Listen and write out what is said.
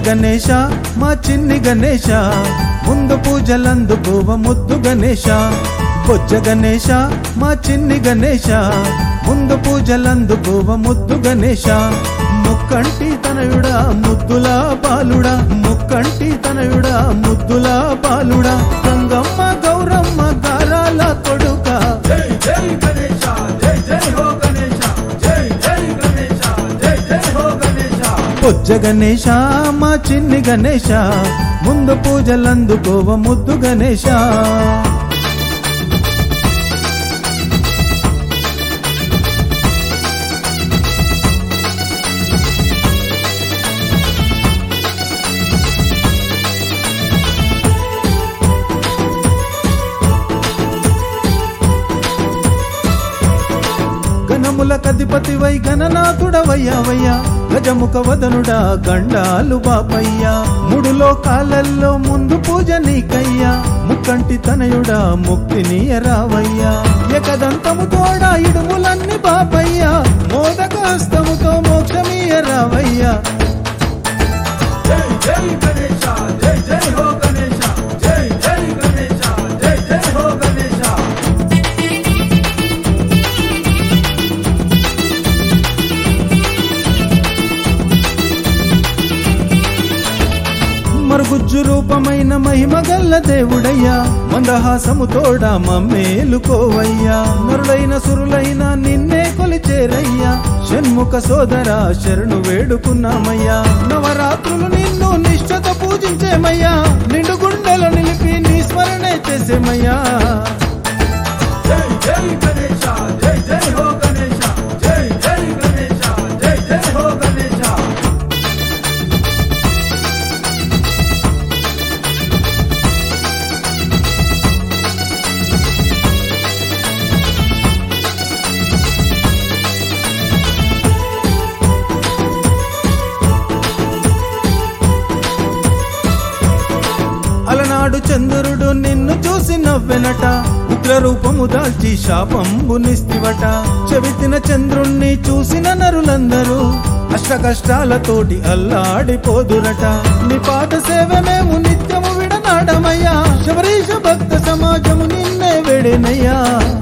గణేశ మా చిన్ని గణేశ ముందు పూజలందుకోవ ముద్దు గణేశ బొజ్జ గణేశ మా చిన్ని గణేశ ముందు పూజలందుకోవ ముద్దు గణేశ ముక్కంటి తనయుడా ముద్దులా బాలుడా ముక్కంటి తనయుడా ముద్దులా బాలుడా గంగమ్మ గౌరమ్మ గారాల కొడుక జై జై గణేశ జై జై హో గణేశ జై జై గణేశ జై జై హో గణేశ బొజ్జ గణేశ మా చిన్ని గణేశ ముందు పూజలందుకోవ ముద్దు గణేశ గణముల కధిపతివై గణనాథుడవయ్యావయ్యా గజముఖ వదనుడా గండాలు బాపయ్యా మూడు లోకాలల్లో ముందు పూజ నీకయ్యా ముక్కంటి తనయుడా ముక్తి నీయరావయ్యా ఏకదంతము తోడా ఇడుములన్నీ బాపయ్యా మోదక హస్తముతో మోక్షమీయరావయ్యా జై జై గణేశ జై జై హో గణేశ జై జై గణేశ జై జై హో గణేశ మరుగుజ్జు రూపమైన మహిమ గల్ల దేవుడయ్యా మందహాసము తోడా మమ్మేలుకోవయ్యా నరులైన సురులైన నిన్నే కొలిచేరయ్యా షణ్ముఖ సోదర శరణు వేడుకున్నామయ్యా నవరాత్రులు నిన్ను నిష్ఠత పూజించేమయ్యా నిండు గుండెలు నిలిపి నీ స్మరణే చేసేమయ్యా జై జై గణేశ జై జై హో గణేశ జై జై గణేశ జై జై హో గణేశ అలనాడు చంద్రుడు నిన్ను చూసి నవ్వెనట ఉగ్ర రూపము దాల్చి శాపంబునిస్తివట చెవితిన చంద్రుణ్ణి చూసిన నరులందరూ అష్ట కష్టాలతోటి అల్లాడిపోదురట నీ పాద సేవ మేము నిత్యము విడనాడమయ్యా శబరీష భక్త సమాజము నిన్నే వేడేనయ్యా